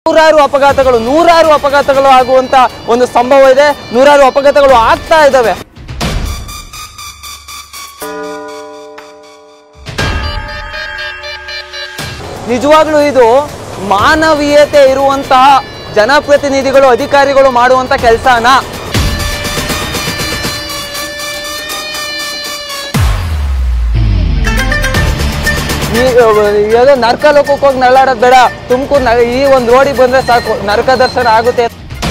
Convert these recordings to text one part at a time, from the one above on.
ನೂರಾರು ಅಪಘಾತಗಳು ನೂರಾರು ಅಪಘಾತಗಳು ಆಗುವಂತ ಒಂದು ಸಂಭವ ಇದೆ ನೂರಾರು ಅಪಘಾತಗಳು ಆಗ್ತಾ ಇದ್ದಾವೆ ನಿಜವಾಗ್ಲೂ ಇದು ಮಾನವೀಯತೆ ಇರುವಂತಹ ಜನಪ್ರತಿನಿಧಿಗಳು ಅಧಿಕಾರಿಗಳು ಮಾಡುವಂತ ಕೆಲಸನ ಯಾವುದೋ ನರ್ಕ ಲೋಕಕ್ಕೆ ಹೋಗಿ ನಳ್ಳಾಡೋದು ಬೇಡ ತುಮಕೂರು ಈ ಒಂದು ರೋಡಿಗೆ ಬಂದ್ರೆ ಸಾಕು ನರಕ ದರ್ಶನ ಆಗುತ್ತೆ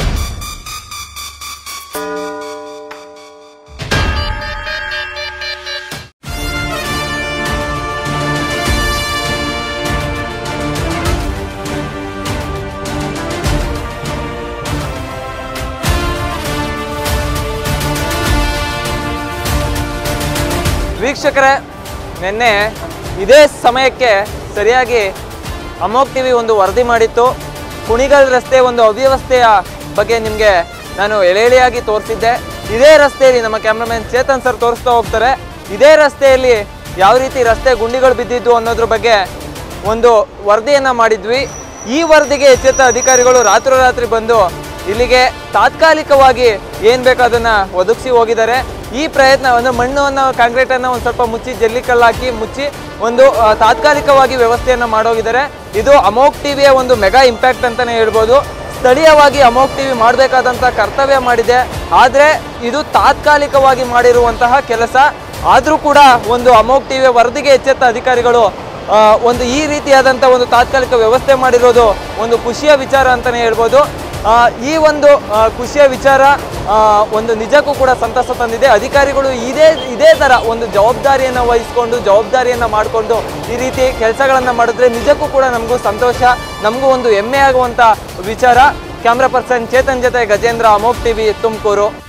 ವೀಕ್ಷಕರೇ ನಿನ್ನೆ ಇದೇ ಸಮಯಕ್ಕೆ ಸರಿಯಾಗಿ ಅಮೋಕ್ ಟಿವಿ ಒಂದು ವರದಿ ಮಾಡಿತ್ತು ಕುಣಿಗಲ್ ರಸ್ತೆ ಒಂದು ಅವ್ಯವಸ್ಥೆಯ ಬಗ್ಗೆ ನಿಮಗೆ ನಾನು ಎಳೆ ಎಳೆಯಾಗಿ ತೋರಿಸಿದ್ದೆ ಇದೇ ರಸ್ತೆಯಲ್ಲಿ ನಮ್ಮ ಕ್ಯಾಮ್ರಾಮನ್ ಚೇತನ್ ಸರ್ ತೋರಿಸ್ತಾ ಹೋಗ್ತಾರೆ ಇದೇ ರಸ್ತೆಯಲ್ಲಿ ಯಾವ ರೀತಿ ರಸ್ತೆ ಗುಂಡಿಗಳು ಬಿದ್ದಿದ್ದು ಅನ್ನೋದ್ರ ಬಗ್ಗೆ ಒಂದು ವರದಿಯನ್ನ ಮಾಡಿದ್ವಿ ಈ ವರದಿಗೆ ಎಚ್ಚೆತ್ತ ಅಧಿಕಾರಿಗಳು ರಾತ್ರೋರಾತ್ರಿ ಬಂದು ಇಲ್ಲಿಗೆ ತಾತ್ಕಾಲಿಕವಾಗಿ ಏನ್ ಬೇಕು ಅದನ್ನ ಒದಗಿಸಿ ಹೋಗಿದ್ದಾರೆ ಈ ಪ್ರಯತ್ನ ಒಂದು ಮಣ್ಣನ್ನು ಕಾಂಕ್ರೀಟ್ ಅನ್ನ ಒಂದು ಸ್ವಲ್ಪ ಮುಚ್ಚಿ ಜಲ್ಲಿ ಕಲ್ಲು ಹಾಕಿ ಮುಚ್ಚಿ ಒಂದು ಆ, ತಾತ್ಕಾಲಿಕವಾಗಿ ವ್ಯವಸ್ಥೆಯನ್ನ ಮಾಡೋಗಿದ್ದಾರೆ ಇದು ಅಮೋಕ್ ಟಿವಿಯ ಒಂದು ಮೆಗಾ ಇಂಪ್ಯಾಕ್ಟ್ ಅಂತಾನೆ ಹೇಳ್ಬೋದು ಸ್ಥಳೀಯವಾಗಿ ಅಮೋಕ್ ಟಿವಿ ಮಾಡಬೇಕಾದಂಥ ಕರ್ತವ್ಯ ಮಾಡಿದೆ ಆದರೆ ಇದು ತಾತ್ಕಾಲಿಕವಾಗಿ ಮಾಡಿರುವಂತಹ ಕೆಲಸ ಆದರೂ ಕೂಡ ಒಂದು ಅಮೋಕ್ ಟಿವಿಯ ವರದಿಗೆ ಎಚ್ಚೆತ್ತ ಅಧಿಕಾರಿಗಳು ಆ, ಒಂದು ಈ ರೀತಿಯಾದಂಥ ಒಂದು ತಾತ್ಕಾಲಿಕ ವ್ಯವಸ್ಥೆ ಮಾಡಿರೋದು ಒಂದು ಖುಷಿಯ ವಿಚಾರ ಅಂತಲೇ ಹೇಳ್ಬೋದು ಆ, ಈ ಒಂದು ಆ, ಖುಷಿಯ ವಿಚಾರ ಆ, ಒಂದು ನಿಜಕ್ಕೂ ಕೂಡ ಸಂತಸ ತಂದಿದೆ ಅಧಿಕಾರಿಗಳು ಇದೇ ಇದೇ ಥರ ಒಂದು ಜವಾಬ್ದಾರಿಯನ್ನು ವಹಿಸ್ಕೊಂಡು ಜವಾಬ್ದಾರಿಯನ್ನು ಮಾಡಿಕೊಂಡು ಈ ರೀತಿ ಕೆಲಸಗಳನ್ನು ಮಾಡಿದ್ರೆ ನಿಜಕ್ಕೂ ಕೂಡ ನಮಗೂ ಸಂತೋಷ ನಮಗೂ ಒಂದು ಹೆಮ್ಮೆ ಆಗುವಂಥ ವಿಚಾರ ಕ್ಯಾಮ್ರಾ ಪರ್ಸನ್ ಚೇತನ್ ಜೊತೆ ಗಜೇಂದ್ರ ಅಮೋಕ್ ಟಿವಿ ತುಮಕೂರು